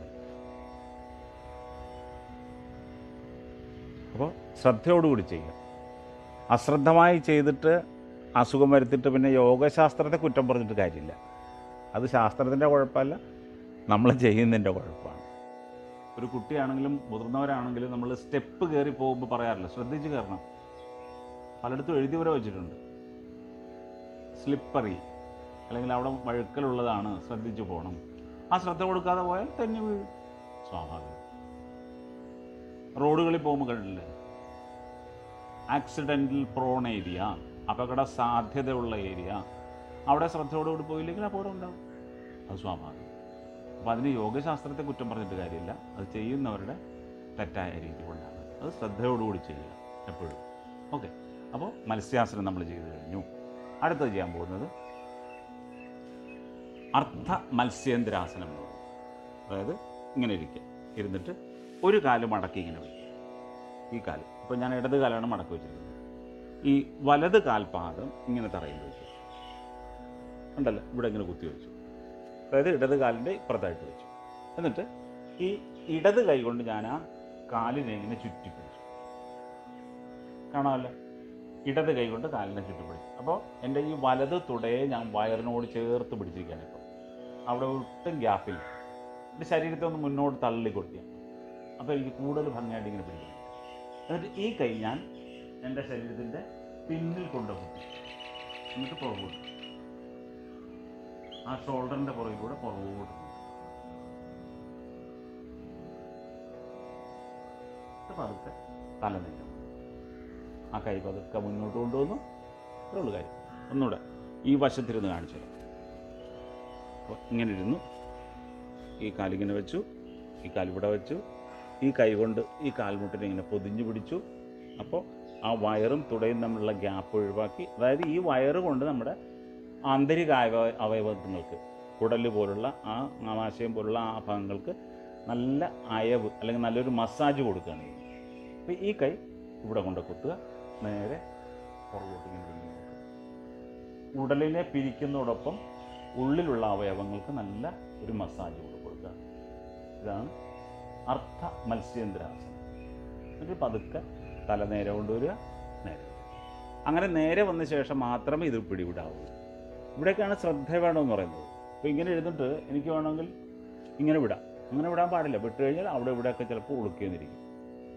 അപ്പോൾ ശ്രദ്ധയോടുകൂടി ചെയ്യുക അശ്രദ്ധമായി ചെയ്തിട്ട് അസുഖം വരുത്തിയിട്ട് പിന്നെ യോഗശാസ്ത്രത്തെ കുറ്റം പറഞ്ഞിട്ട് കാര്യമില്ല അത് ശാസ്ത്രത്തിൻ്റെ കുഴപ്പമല്ല നമ്മൾ ചെയ്യുന്നതിൻ്റെ കുഴപ്പമാണ് ഒരു കുട്ടിയാണെങ്കിലും മുതിർന്നവരാണെങ്കിലും നമ്മൾ സ്റ്റെപ്പ് കയറി പോകുമ്പോൾ പറയാറില്ല ശ്രദ്ധിച്ച് കയറണം പലയിടത്തും എഴുതി വരെ വെച്ചിട്ടുണ്ട് സ്ലിപ്പറി അല്ലെങ്കിൽ അവിടെ വഴുക്കലുള്ളതാണ് ശ്രദ്ധിച്ചു പോകണം ആ ശ്രദ്ധ കൊടുക്കാതെ പോയാൽ തന്നെ വീഴും സ്വാഭാവികം റോഡുകളിൽ പോകുമ്പോൾ കണ്ടില്ലേ ആക്സിഡൻ്റൽ പ്രോൺ ഏരിയ അപകട സാധ്യതയുള്ള ഏരിയ അവിടെ ശ്രദ്ധയോടുകൂടി പോയില്ലെങ്കിൽ അപകടം ഉണ്ടാവും അത് സ്വാഭാവികം അപ്പോൾ അതിന് യോഗശാസ്ത്രത്തെ കുറ്റം പറഞ്ഞിട്ട് കാര്യമില്ല അത് ചെയ്യുന്നവരുടെ തെറ്റായ രീതി കൊണ്ടാണ് അത് ശ്രദ്ധയോടുകൂടി ചെയ്യുക എപ്പോഴും ഓക്കെ അപ്പോൾ മത്സ്യാസനം നമ്മൾ ചെയ്തു കഴിഞ്ഞു അടുത്തത് ചെയ്യാൻ പോകുന്നത് അർത്ഥ മത്സ്യേന്ദ്രാസനം എന്ന് പറയും അതായത് ഇങ്ങനെ ഇരിക്കുക ഇരുന്നിട്ട് ഒരു കാല് മടക്കി ഇങ്ങനെ വയ്ക്കുക ഈ കാല് ഇപ്പോൾ ഞാൻ ഇടത് കാലാണ് മടക്കി വെച്ചിരിക്കുന്നത് ഈ വലത് കാൽപാദം ഇങ്ങനെ തറയിൽ വെച്ചു ഉണ്ടല്ലോ ഇവിടെ ഇങ്ങനെ കുത്തി വെച്ചു അതായത് ഇടത് കാലിൻ്റെ ഇപ്പുറത്തായിട്ട് വെച്ചു എന്നിട്ട് ഈ ഇടത് കൈ കൊണ്ട് ഞാൻ ആ കാലിനെ ഇങ്ങനെ ചുറ്റിപ്പിടിച്ചു കാണാമല്ലോ ഇടത് കൈ കൊണ്ട് കാലിനെ ചുറ്റിപ്പിടിച്ചു അപ്പോൾ എൻ്റെ ഈ വലത് തുടയെ ഞാൻ വയറിനോട് ചേർത്ത് പിടിച്ചിരിക്കുകയാണ് ഇപ്പോൾ അവിടെ ഒട്ടും ഗ്യാപ്പില്ല എൻ്റെ ശരീരത്തെ ഒന്ന് മുന്നോട്ട് തള്ളി കൊടുത്തിയാണ് അപ്പോൾ എനിക്ക് കൂടുതൽ ഭംഗിയായിട്ട് ഇങ്ങനെ പിടിക്കണം എന്നിട്ട് ഈ കൈ ഞാൻ എൻ്റെ ശരീരത്തിൻ്റെ പിന്നിൽ കൊണ്ട് കുത്തി എന്നിട്ട് പുറകോട്ട് ആ ഷോൾഡറിൻ്റെ പുറകിൽ കൂടെ പുറകോട്ട് കൊണ്ടുപോകും. എന്നിട്ട് പതുക്കെ തല നീക്കണം ആ കൈ പതുക്കെ മുന്നോട്ട് കൊണ്ടുവന്നു ഇത്രേ ഉള്ളൂ കാര്യം ഒന്നുകൂടെ ഈ വശത്തിരുന്ന് കാണിച്ചു തരാം അപ്പോൾ ഇങ്ങനെ ഇരുന്നു ഈ കാലിങ്ങനെ വെച്ചു ഈ കാലിവിടെ വെച്ചു ഈ കൈ കൊണ്ട് ഈ കാൽമുട്ടിനെ ഇങ്ങനെ പൊതിഞ്ഞു പിടിച്ചു അപ്പോൾ ആ വയറും തുടയും തമ്മിലുള്ള ഗ്യാപ്പ് ഒഴിവാക്കി അതായത് ഈ വയറ് കൊണ്ട് നമ്മുടെ ആന്തരിക അവയവ അവയവങ്ങൾക്ക് കുടല് പോലുള്ള ആ ആമാശയം പോലുള്ള ആ ഭാഗങ്ങൾക്ക് നല്ല അയവ് അല്ലെങ്കിൽ നല്ലൊരു മസാജ് കൊടുക്കുകയാണ് ചെയ്യുന്നത് അപ്പോൾ ഈ കൈ ഇവിടെ കൊണ്ട് കുത്തുക നേരെ പുറകോട്ട് ഇങ്ങനെ തിരിഞ്ഞ് നോക്കുക ഉടലിനെ പിരിക്കുന്നതോടൊപ്പം ഉള്ളിലുള്ള അവയവങ്ങൾക്ക് നല്ല ഒരു മസാജ് കൂടെ കൊടുക്കുക ഇതാണ് അർത്ഥ മത്സ്യേന്ദ്രാസനം എന്നിട്ട് പതുക്കെ തല നേരെ കൊണ്ടുവരിക നേരെ വരിക. അങ്ങനെ നേരെ വന്ന ശേഷം മാത്രമേ ഇത് പിടിവിടാവൂ ഇവിടേക്കാണ് ശ്രദ്ധ വേണമെന്ന് പറയുന്നത് അപ്പോൾ ഇങ്ങനെ എഴുന്നിട്ട് എനിക്ക് വേണമെങ്കിൽ ഇങ്ങനെ വിടാം അങ്ങനെ വിടാൻ പാടില്ല വിട്ട് കഴിഞ്ഞാൽ അവിടെ ഇവിടെയൊക്കെ ചിലപ്പോൾ ഉളുക്കിയെന്നിരിക്കും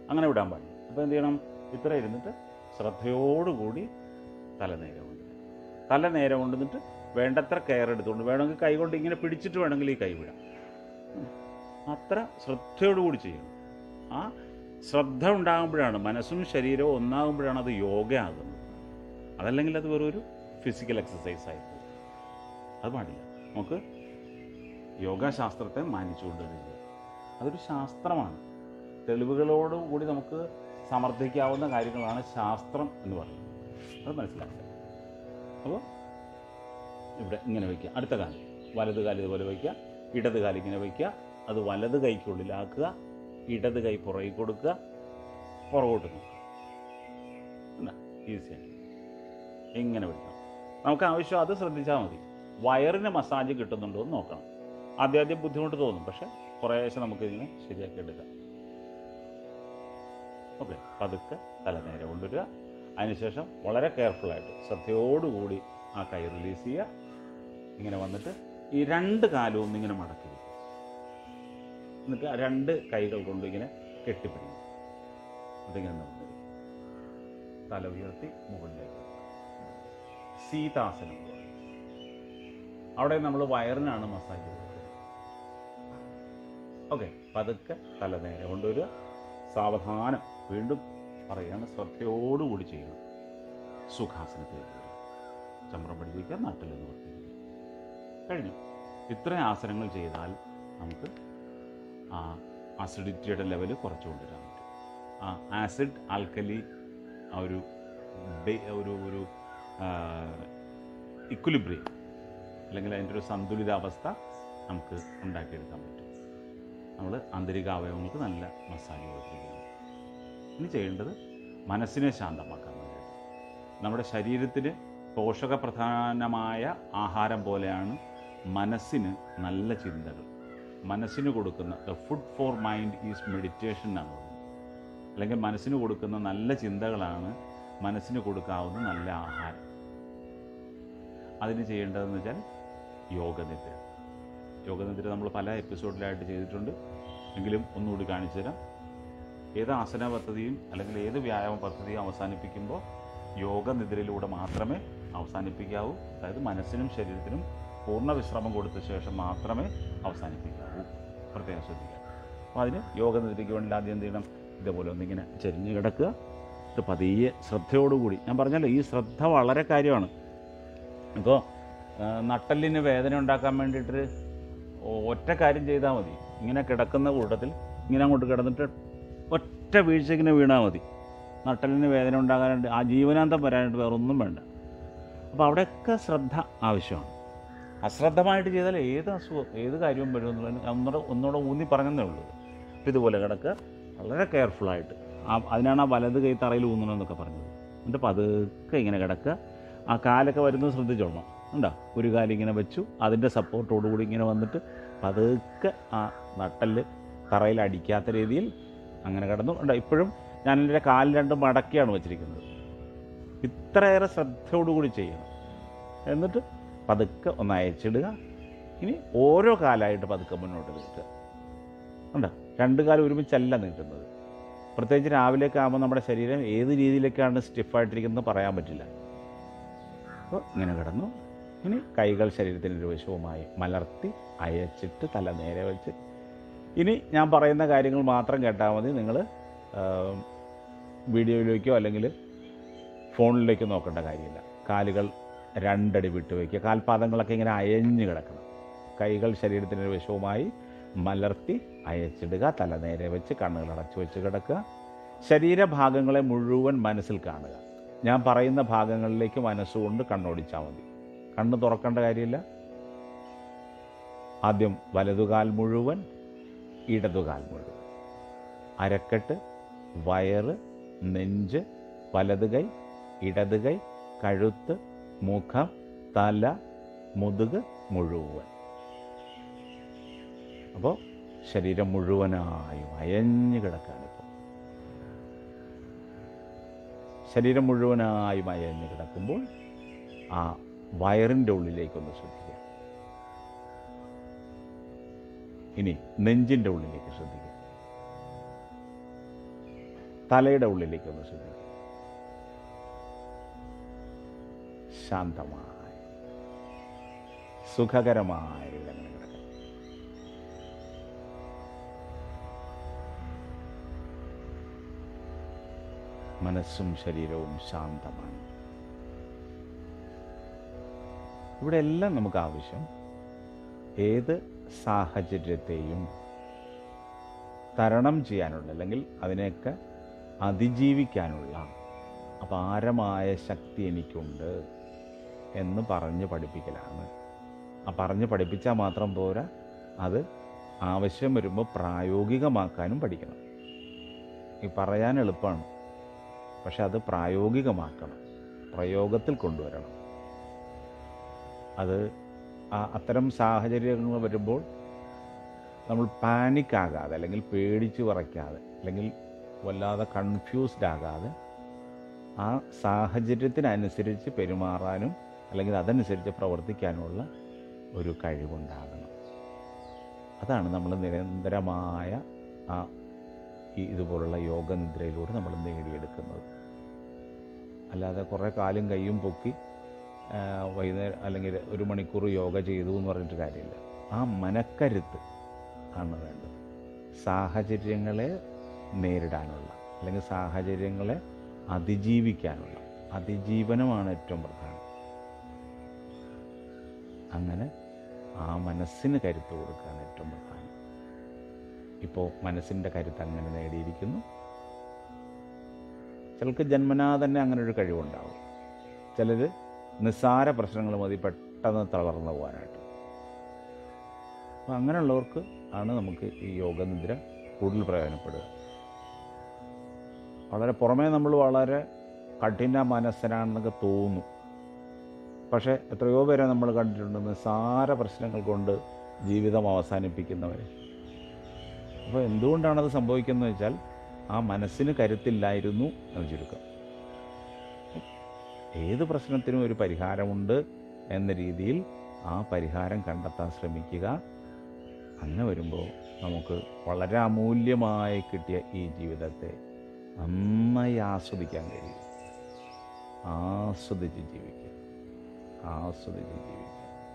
അങ്ങനെ വിടാൻ പാടില്ല അപ്പോൾ എന്ത് ചെയ്യണം ഇത്ര ഇരുന്നിട്ട് ശ്രദ്ധയോടുകൂടി തല നേരെ കൊണ്ട് തല നേരെ കൊണ്ടുവന്നിട്ട് വേണ്ടത്ര കെയർ എടുത്തുകൊണ്ട് വേണമെങ്കിൽ കൈ കൊണ്ട് ഇങ്ങനെ പിടിച്ചിട്ട് വേണമെങ്കിൽ ഈ കൈ വിടാം ഉം. അത്ര ശ്രദ്ധയോടുകൂടി ചെയ്യണം ആ ശ്രദ്ധ ഉണ്ടാകുമ്പോഴാണ് മനസ്സും ശരീരവും ഒന്നാകുമ്പോഴാണ് അത് യോഗ ആകുന്നത് അതല്ലെങ്കിൽ അത് വെറും ഒരു ഫിസിക്കൽ എക്സസൈസ് ആയി പോകും അത് പാടില്ല നമുക്ക് യോഗാശാസ്ത്രത്തെ മാനിച്ചുകൊണ്ട് തന്നെ ചെയ്യാം അതൊരു ശാസ്ത്രമാണ് തെളിവുകളോട് കൂടി നമുക്ക് സമർത്ഥിക്കാവുന്ന കാര്യങ്ങളാണ് ശാസ്ത്രം എന്ന് പറയുന്നത് അത് മനസ്സിലാക്കുക അപ്പോൾ ഇവിടെ ഇങ്ങനെ വയ്ക്കുക അടുത്ത കാലം വലത് കാലം ഇതുപോലെ വയ്ക്കുക ഇടത് കാലം ഇങ്ങനെ വയ്ക്കുക അത് വലത് കൈക്കുള്ളിലാക്കുക ഇടത് കൈ പുറകിൽ കൊടുക്കുക പുറകോട്ട് നോക്കുക എന്നാ ഈസിയാണ് ഇങ്ങനെ പിടിക്കണം നമുക്ക് ആവശ്യം അത് ശ്രദ്ധിച്ചാൽ മതി വയറിന് മസാജ് കിട്ടുന്നുണ്ടോ എന്ന് നോക്കണം ആദ്യം ആദ്യം ബുദ്ധിമുട്ട് തോന്നും പക്ഷെ കുറേശ്ശെ നമുക്കിതിനെ ശരിയാക്കി എടുക്കാം ഓക്കെ പതുക്കെ തല നേരെ കൊണ്ടുവരിക അതിനുശേഷം വളരെ കെയർഫുള്ളായിട്ട് ശ്രദ്ധയോടുകൂടി ആ കൈ റിലീസ് ചെയ്യുക ഇങ്ങനെ വന്നിട്ട് ഈ രണ്ട് കാലവും ഒന്നിങ്ങനെ മടക്കി വയ്ക്കുക എന്നിട്ട് ആ രണ്ട് കൈകൾ കൊണ്ട് ഇങ്ങനെ കെട്ടിപ്പിടിക്കും അതിങ്ങനെ നിന്നിരിക്കും തല ഉയർത്തി മുകളിലേക്ക് സീതാസനം എന്ന് പറയും. അവിടെ നമ്മൾ വയറിനാണ് മസാജ് കൊടുക്കുന്നത് ഓക്കെ പതുക്കെ തല നേരെ കൊണ്ടുവരിക സാവധാനം വീണ്ടും പറയുകയാണ് ശ്രദ്ധയോടുകൂടി ചെയ്യണം സുഖാസനത്തിൽ കയറുക ചമ്രം പിടിച്ചിരിക്കുക നട്ടിൽ നിന്ന് വർത്തിക്കുക കഴിഞ്ഞു ഇത്രയും ആസനങ്ങൾ ചെയ്താൽ നമുക്ക് ആ അസിഡിറ്റിയുടെ ലെവൽ കുറച്ച് കൊണ്ടുവരാൻ പറ്റും ആ ആസിഡ് ആൽക്കലി ആ ഒരു ബെ- ഒരു ഒരു ഇക്വലിബ്രിയം അല്ലെങ്കിൽ അതിൻ്റെ ഒരു സന്തുലിതാവസ്ഥ നമുക്ക് ഉണ്ടാക്കിയെടുക്കാൻ പറ്റും നമ്മൾ ആന്തരിക അവയവങ്ങൾക്ക് നല്ല മസാജ് കൊടുത്തിരിക്കുകയാണ് ഇനി ചെയ്യേണ്ടത് മനസ്സിനെ ശാന്തമാക്കാൻ വേണ്ടിയിട്ട് നമ്മുടെ ശരീരത്തിന് പോഷകപ്രധാനമായ ആഹാരം പോലെയാണ് മനസ്സിന് നല്ല ചിന്തകൾ മനസ്സിന് കൊടുക്കുന്ന the food for mind is meditation എന്നാണ് പറയുന്നത് അല്ലെങ്കിൽ മനസ്സിന് കൊടുക്കുന്ന നല്ല ചിന്തകളാണ് മനസ്സിന് കൊടുക്കാവുന്ന നല്ല ആഹാരം അതിന് ചെയ്യേണ്ടതെന്ന് വെച്ചാൽ യോഗനിദ്ര യോഗനിദ്ര നമ്മൾ പല എപ്പിസോഡിലായിട്ട് ചെയ്തിട്ടുണ്ട് എങ്കിലും ഒന്നുകൂടി കാണിച്ചു തരാം ഏത് ആസന പദ്ധതിയും അല്ലെങ്കിൽ ഏത് വ്യായാമ പദ്ധതിയും അവസാനിപ്പിക്കുമ്പോൾ യോഗനിദ്രയിലൂടെ മാത്രമേ അവസാനിപ്പിക്കാവൂ അതായത് മനസ്സിനും ശരീരത്തിനും പൂർണ്ണ വിശ്രമം കൊടുത്ത ശേഷം മാത്രമേ അവസാനിപ്പിക്കാവൂ പ്രത്യേകം ശ്രദ്ധിക്കുക അപ്പോൾ അതിന് യോഗനിദ്രയ്ക്ക് വേണ്ടി ആദ്യം എന്ത് ചെയ്യണം ഇതേപോലെ ഒന്നിങ്ങനെ ചെരിഞ്ഞ് കിടക്കുക ഇത് പതിയെ ശ്രദ്ധയോടുകൂടി ഞാൻ പറഞ്ഞല്ലോ ഈ ശ്രദ്ധ വളരെ കാര്യമാണ് ഇപ്പോൾ നട്ടലിന് വേദന ഉണ്ടാക്കാൻ വേണ്ടിയിട്ട് ഒറ്റ കാര്യം ചെയ്താൽ മതി ഇങ്ങനെ കിടക്കുന്ന കൂട്ടത്തിൽ ഇങ്ങനെ അങ്ങോട്ട് കിടന്നിട്ട് ഒറ്റ വീഴ്ച ഇങ്ങനെ വീണാൽ മതി നട്ടലിന് വേദന ഉണ്ടാകാനായിട്ട് ആ ജീവനാന്തം വരാനായിട്ട് വേറെ ഒന്നും വേണ്ട അപ്പോൾ അവിടെയൊക്കെ ശ്രദ്ധ ആവശ്യമാണ് അശ്രദ്ധമായിട്ട് ചെയ്താൽ ഏത് അസുഖം ഏത് കാര്യവും വരും എന്നുള്ളത് ഒന്നുകൂടെ ഒന്നുകൂടെ ഊന്നി പറഞ്ഞതേ ഉള്ളൂ അപ്പോൾ ഇതുപോലെ കിടക്കുക വളരെ കെയർഫുള്ളായിട്ട് ആ അതിനാണ് ആ വലത് കൈ തറയിൽ ഊന്നണമെന്നൊക്കെ പറഞ്ഞത് എന്നിട്ട് പതുക്കെ ഇങ്ങനെ കിടക്കുക ആ കാലൊക്കെ വരുന്നത് ശ്രദ്ധിച്ചോളണം ഉണ്ടോ ഒരു കാലം ഇങ്ങനെ വെച്ചു അതിൻ്റെ സപ്പോർട്ടോടുകൂടി ഇങ്ങനെ വന്നിട്ട് പതുക്കെ ആ നട്ടല് തറയിൽ അടിക്കാത്ത രീതിയിൽ അങ്ങനെ കിടന്നു ഉണ്ടോ ഇപ്പോഴും ഞാൻ എൻ്റെ കാല് രണ്ടും മടക്കിയാണ് വെച്ചിരിക്കുന്നത് ഇത്രയേറെ ശ്രദ്ധയോടുകൂടി ചെയ്യണം എന്നിട്ട് പതുക്കെ ഒന്ന് അയച്ചിടുക ഇനി ഓരോ കാലമായിട്ട് പതുക്കെ മുന്നോട്ട് നീട്ടുക ഉണ്ടോ രണ്ട് കാലം ഒരുമിച്ചല്ല നീട്ടുന്നത് പ്രത്യേകിച്ച് രാവിലെയൊക്കെ ആകുമ്പോൾ നമ്മുടെ ശരീരം ഏത് രീതിയിലേക്കാണ് സ്റ്റിഫായിട്ടിരിക്കുന്നത് പറയാൻ പറ്റില്ല അപ്പോൾ ഇങ്ങനെ കിടന്നു ഇനി കൈകൾ ശരീരത്തിൻ്റെ ഇരുവശവുമായി മലർത്തി അയച്ചിട്ട് തല നേരെ വെച്ച് ഇനി ഞാൻ പറയുന്ന കാര്യങ്ങൾ മാത്രം കേട്ടാൽ മതി നിങ്ങൾ വീഡിയോയിലേക്കോ അല്ലെങ്കിൽ ഫോണിലേക്കോ നോക്കേണ്ട കാര്യമില്ല കാലുകൾ രണ്ടടി വിട്ട് വയ്ക്കുക കാൽപാദങ്ങളൊക്കെ ഇങ്ങനെ അയഞ്ഞു കിടക്കണം കൈകൾ ശരീരത്തിൻ്റെ ഇരുവശവുമായി മലർത്തി അയച്ചിടുക തല നേരെ വെച്ച് കണ്ണുകൾ അടച്ചു വെച്ച് കിടക്കുക ശരീരഭാഗങ്ങളെ മുഴുവൻ മനസ്സിൽ കാണുക ഞാൻ പറയുന്ന ഭാഗങ്ങളിലേക്ക് മനസ്സുകൊണ്ട് കണ്ണോടിച്ചാൽ മതി കണ്ണ് തുറക്കേണ്ട കാര്യമില്ല ആദ്യം വലതുകാൽ മുഴുവൻ ഇടതുകാൽ മുഴുവൻ അരക്കെട്ട് വയറ് നെഞ്ച് വലത് കൈ ഇടത് കൈ കഴുത്ത് മുഖം തല മുതുക് മുഴുവൻ അപ്പോൾ ശരീരം മുഴുവനായും അയഞ്ഞു കിടക്കാണിപ്പോൾ ശരീരം മുഴുവനായും അയഞ്ഞു കിടക്കുമ്പോൾ ആ വയറിൻ്റെ ഉള്ളിലേക്കൊന്ന് ശ്രദ്ധിക്കുക ഇനി നെഞ്ചിൻ്റെ ഉള്ളിലേക്ക് ശ്രദ്ധിക്കുക തലയുടെ ഉള്ളിലേക്ക് ഒന്ന് ശ്രദ്ധിക്കുക ശാന്തമായ സുഖകരമായ രീതിയിൽ അങ്ങനെ കിടക്കുക മനസ്സും ശരീരവും ശാന്തമാണ് ഇവിടെ എല്ലാം നമുക്ക് ആവശ്യം ഏത് സാഹചര്യത്തെയും തരണം ചെയ്യാനുള്ള അല്ലെങ്കിൽ അതിനെയൊക്കെ അതിജീവിക്കാനുള്ള അപാരമായ ശക്തി എനിക്കുണ്ട് എന്ന് പറഞ്ഞ് പഠിപ്പിക്കലാണ് ആ പറഞ്ഞ് പഠിപ്പിച്ചാൽ മാത്രം പോരാ അത് ആവശ്യം വരുമ്പോൾ പ്രായോഗികമാക്കാനും പഠിക്കണം ഈ പറയാൻ എളുപ്പമാണ് പക്ഷെ അത് പ്രായോഗികമാക്കണം പ്രയോഗത്തിൽ കൊണ്ടുവരണം അത് ആ അത്തരം സാഹചര്യങ്ങൾ വരുമ്പോൾ നമ്മൾ പാനിക് ആകാതെ അല്ലെങ്കിൽ പേടിച്ച് പറയ്ക്കാതെ അല്ലെങ്കിൽ വല്ലാതെ കൺഫ്യൂസ്ഡ് ആകാതെ ആ സാഹചര്യത്തിനനുസരിച്ച് പെരുമാറാനും അല്ലെങ്കിൽ അതനുസരിച്ച് പ്രവർത്തിക്കാനുമുള്ള ഒരു കഴിവുണ്ടാകണം അതാണ് നമ്മൾ നിരന്തരമായ ആ ഈ ഇതുപോലുള്ള യോഗനിദ്രയിലൂടെ നമ്മൾ നേടിയെടുക്കുന്നത് അല്ലാതെ കുറേ കാലും കൈയും പൊക്കി ആ, വൈകുന്നേരം അല്ലെങ്കിൽ ഒരു മണിക്കൂർ യോഗ ചെയ്തു എന്ന് പറഞ്ഞിട്ട് കാര്യമില്ല ആ മനക്കരുത്ത് ആണ് വേണ്ടത് സാഹചര്യങ്ങളെ നേരിടാനുള്ള അല്ലെങ്കിൽ സാഹചര്യങ്ങളെ അതിജീവിക്കാനുള്ള അതിജീവനമാണ് ഏറ്റവും പ്രധാനം അങ്ങനെ ആ മനസ്സിന് കരുത്ത് കൊടുക്കുകയാണ് ഏറ്റവും പ്രധാനം ഇപ്പോൾ മനസ്സിൻ്റെ കരുത്ത് അങ്ങനെ നേടിയിരിക്കുന്നു ചിലർക്ക് ജന്മനാ തന്നെ അങ്ങനെ ഒരു കഴിവുണ്ടാവും ചിലർ നിസ്സാര പ്രശ്നങ്ങൾ മതി പെട്ടെന്ന് തളർന്നു പോകാനായിട്ട് അപ്പോൾ അങ്ങനെയുള്ളവർക്ക് ആണ് നമുക്ക് ഈ യോഗനിദ്ര കൂടുതൽ പ്രയോജനപ്പെടുക വളരെ പുറമേ നമ്മൾ വളരെ കഠിന മനസ്സനാണെന്നൊക്കെ തോന്നും പക്ഷേ എത്രയോ പേരെ നമ്മൾ കണ്ടിട്ടുണ്ട് നിസ്സാര പ്രശ്നങ്ങൾ കൊണ്ട് ജീവിതം അവസാനിപ്പിക്കുന്നവരെ അപ്പോൾ എന്തുകൊണ്ടാണത് സംഭവിക്കുന്നത് വെച്ചാൽ ആ മനസ്സിന് കരുത്തില്ലായിരുന്നു എന്ന് ചുരുക്കം ഏത് പ്രശ്നത്തിനും ഒരു പരിഹാരമുണ്ട് എന്ന രീതിയിൽ ആ പരിഹാരം കണ്ടെത്താൻ ശ്രമിക്കുക അങ്ങനെ വരുമ്പോൾ നമുക്ക് വളരെ അമൂല്യമായി കിട്ടിയ ഈ ജീവിതത്തെ നന്നായി ആസ്വദിക്കാൻ കഴിയും ആസ്വദിച്ച് ജീവിക്കുക ആസ്വദിച്ച് ജീവിക്കുക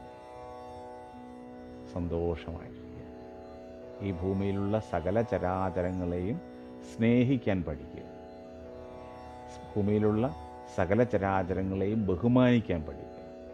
സന്തോഷമായിരിക്കുക ഈ ഭൂമിയിലുള്ള സകല ചരാചരങ്ങളെയും സ്നേഹിക്കാൻ പഠിക്കുക ഭൂമിയിലുള്ള സകല ചരാചരങ്ങളെയും ബഹുമാനിക്കാൻ പഠിക്കുക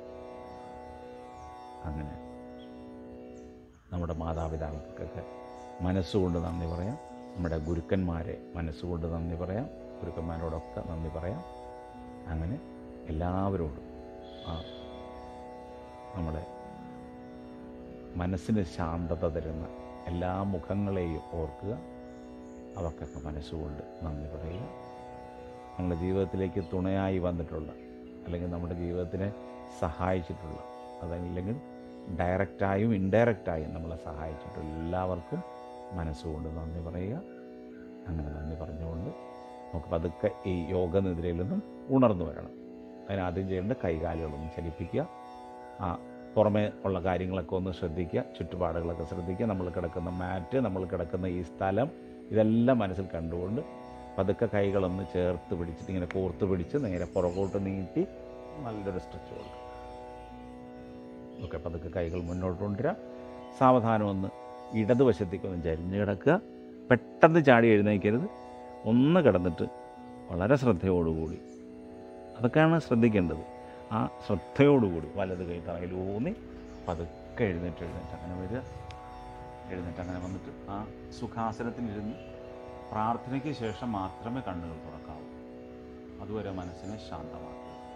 അങ്ങനെ നമ്മുടെ മാതാപിതാക്കൾക്കൊക്കെ മനസ്സുകൊണ്ട് നന്ദി പറയാം നമ്മുടെ ഗുരുക്കന്മാരെ മനസ്സുകൊണ്ട് നന്ദി പറയാം ഗുരുക്കന്മാരോടൊക്കെ നന്ദി പറയാം അങ്ങനെ എല്ലാവരോടും ആ നമ്മുടെ മനസ്സിന് ശാന്തത തരുന്ന എല്ലാ മുഖങ്ങളെയും ഓർക്കുക അവർക്കൊക്കെ മനസ്സുകൊണ്ട് നന്ദി പറയുക നമ്മുടെ ജീവിതത്തിലേക്ക് തുണയായി വന്നിട്ടുള്ള അല്ലെങ്കിൽ നമ്മുടെ ജീവിതത്തിനെ സഹായിച്ചിട്ടുള്ള അതല്ലെങ്കിൽ ഡയറക്റ്റായും ഇൻഡയറക്റ്റായും നമ്മളെ സഹായിച്ചിട്ടുള്ള എല്ലാവർക്കും മനസ്സുകൊണ്ട് നന്ദി പറയുക അങ്ങനെ നന്ദി പറഞ്ഞുകൊണ്ട് നമുക്ക് പതുക്കെ ഈ യോഗനിദ്രയിൽ നിന്നും ഉണർന്നു വരണം അതിനാദ്യം ചെയ്യേണ്ട കൈകാലുകളൊന്ന് ചലിപ്പിക്കുക ആ പുറമേ ഉള്ള കാര്യങ്ങളൊക്കെ ഒന്ന് ശ്രദ്ധിക്കുക ചുറ്റുപാടുകളൊക്കെ ശ്രദ്ധിക്കുക നമ്മൾ കിടക്കുന്ന മാറ്റ് നമ്മൾ കിടക്കുന്ന ഈ സ്ഥലം ഇതെല്ലാം മനസ്സിൽ കണ്ടുകൊണ്ട് പതുക്കെ കൈകളൊന്ന് ചേർത്ത് പിടിച്ചിട്ട് ഇങ്ങനെ കോർത്ത് പിടിച്ച് നേരെ പുറകോട്ട് നീട്ടി നല്ലൊരു സ്ട്രെച്ച് കൊടുക്കുക ഓക്കെ പതുക്കെ കൈകൾ മുന്നോട്ട് കൊണ്ടുവരിക സാവധാനം ഒന്ന് ഇടതുവശത്തേക്ക് ഒന്ന് ചരിഞ്ഞ് കിടക്കുക പെട്ടെന്ന് ചാടി എഴുന്നേക്കരുത് ഒന്ന് കിടന്നിട്ട് വളരെ ശ്രദ്ധയോടുകൂടി അതൊക്കെയാണ് ശ്രദ്ധിക്കേണ്ടത് ആ ശ്രദ്ധയോടുകൂടി വലത് കൈ തറയിൽ ഊന്നി പതുക്കെ എഴുന്നേറ്റ് എഴുന്നേറ്റ് അങ്ങനെ വരിക എഴുന്നേറ്റ് അങ്ങനെ വന്നിട്ട് ആ സുഖാസനത്തിലിരുന്ന് പ്രാർത്ഥനയ്ക്ക് ശേഷം മാത്രമേ കണ്ണുകൾ തുറക്കാവൂ അതുവരെ മനസ്സിനെ ശാന്തമാക്കുക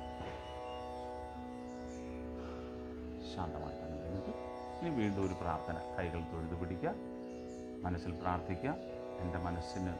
ശാന്തമായിട്ട് അങ്ങനെ ഇരുന്നിട്ട് ഇനി വീണ്ടും ഒരു പ്രാർത്ഥന കൈകൾ തൊഴുതു പിടിക്കുക മനസ്സിൽ പ്രാർത്ഥിക്കുക എൻ്റെ മനസ്സിന്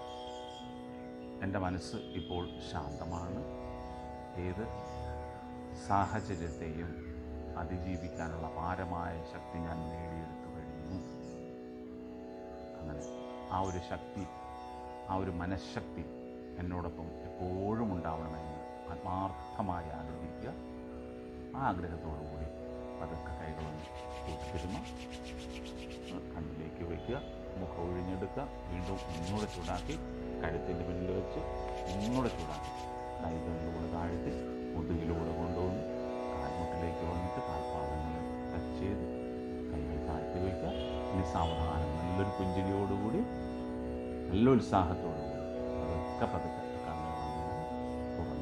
എൻ്റെ മനസ്സ് ഇപ്പോൾ ശാന്തമാണ് ഏത് സാഹചര്യത്തെയും അതിജീവിക്കാനുള്ള അപാരമായ ശക്തി ഞാൻ നേടിയെടുത്തു കഴിഞ്ഞു അങ്ങനെ ആ ഒരു ശക്തി ആ ഒരു മനഃശക്തി എന്നോടൊപ്പം എപ്പോഴും ഉണ്ടാവണമെന്ന് ആത്മാർത്ഥമായി ആഗ്രഹിക്കുക ആ ആഗ്രഹത്തോടു കൂടി പതുക്കെ കൈകളൊന്ന് കൂട്ടിരുമ കണ്ണിലേക്ക് വയ്ക്കുക മുഖം ഒഴിഞ്ഞെടുക്കുക വീണ്ടും ഒന്നുകൂടെ ചൂടാക്കി കഴുത്തിൻ്റെ പിന്നിൽ വെച്ച് ഒന്നുകൂടെ ചൂടാക്കി കൈകളിലൂടെ താഴ്ത്തി മുതുകിലൂടെ കൊണ്ടുവന്ന് കാൽമുട്ടിലേക്ക് വന്നിട്ട് കാൽപാദങ്ങൾ ടച്ച് ചെയ്ത് കൈകൾ താഴ്ത്തി വയ്ക്കുക ഇനി സാവധാനം നല്ലൊരു പുഞ്ചിരിയോടുകൂടി നല്ല ഉത്സാഹത്തോടുകൂടി അതൊക്കെ പതുക്കെ കണ്ണുകളിൽ തുറന്നു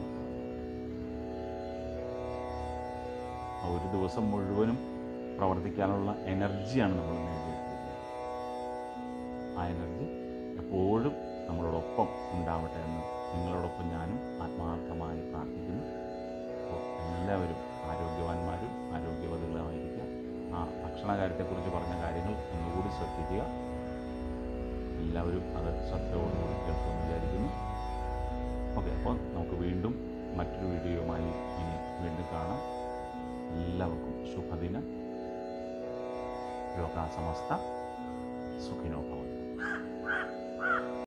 ആ ഒരു ദിവസം മുഴുവനും പ്രവർത്തിക്കാനുള്ള എനർജിയാണ് നമ്മൾ നേടിയെടുത്തിരിക്കുന്നത് ആ എനർജി എപ്പോഴും നമ്മളോടൊപ്പം ഉണ്ടാവട്ടെ എന്ന് നിങ്ങളോടൊപ്പം ഞാനും ആത്മാർത്ഥമായി പ്രാർത്ഥിക്കുന്നു അപ്പോൾ എല്ലാവരും ആരോഗ്യവാന്മാരും ആരോഗ്യവതികളുമായിരിക്കുക ആ ഭക്ഷണ കാര്യത്തെക്കുറിച്ച് പറഞ്ഞ കാര്യങ്ങൾ ഒന്നുകൂടി ശ്രദ്ധിക്കുക എല്ലാവരും അത് ശ്രദ്ധയോടുകൂടി കേൾക്കുന്നു